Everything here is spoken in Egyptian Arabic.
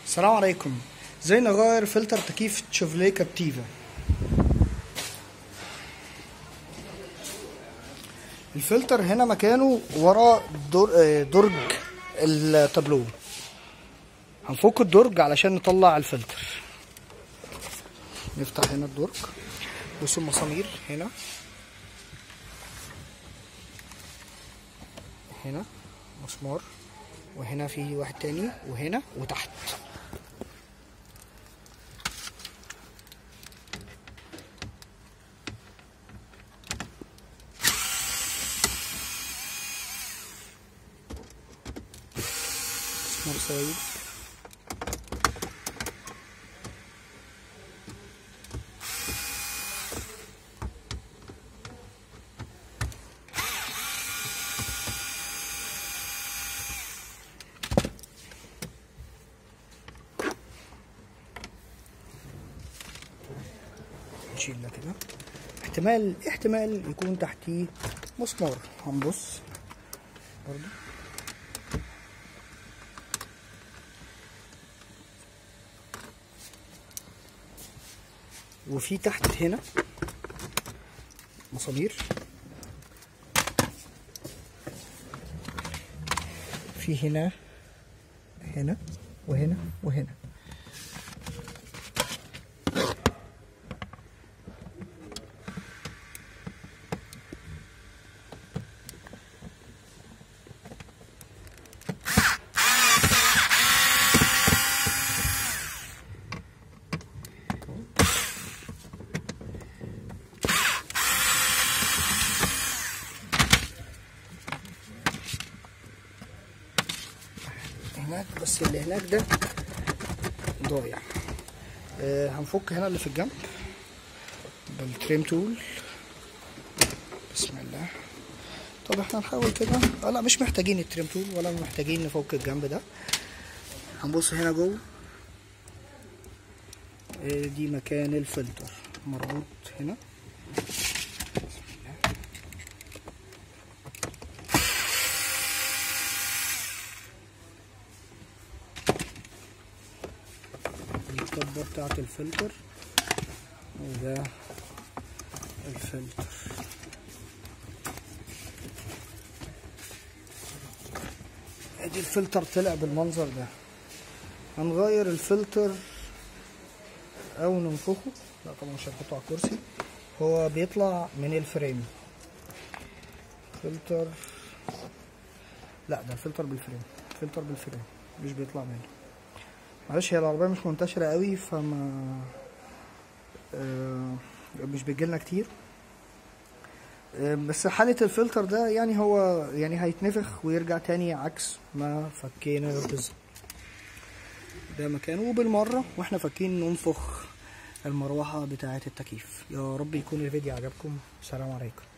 السلام عليكم ازاي نغير فلتر تكييف تشيفروليه كابتيفا الفلتر هنا مكانه ورا در... آه، درج التابلو هنفك الدرج علشان نطلع الفلتر نفتح هنا الدرج بصوا المسامير هنا هنا مسمار وهنا في واحد تاني وهنا وتحت مسمار سايب نشيل ده كده احتمال احتمال يكون تحتيه مسمار هنبص برضو وفي تحت هنا مسامير في هنا هنا وهنا وهنا هناك بس اللي هناك ده ضايع آه هنفك هنا اللي في الجنب بالتريم تول بسم الله طب احنا نحاول كده اه لا مش محتاجين التريم تول ولا محتاجين نفك الجنب ده هنبص هنا جوه آه دي مكان الفلتر مربوط هنا دي الكبة بتاعت الفلتر وده الفلتر ادي الفلتر طلع بالمنظر ده هنغير الفلتر او ننفخه لا طبعا مش هنحطه على الكرسي هو بيطلع من الفريم فلتر لا ده الفلتر بالفريم الفلتر بالفريم مش بيطلع منه معلش هي العربية مش منتشرة قوي فما آه، مش بتجيلنا كتير آه، بس حالة الفلتر ده يعني هو يعني هيتنفخ ويرجع تاني عكس ما فكينا بالظبط ده مكانه وبالمرة واحنا فاكين ننفخ المروحة بتاعة التكييف يا رب يكون الفيديو عجبكم السلام عليكم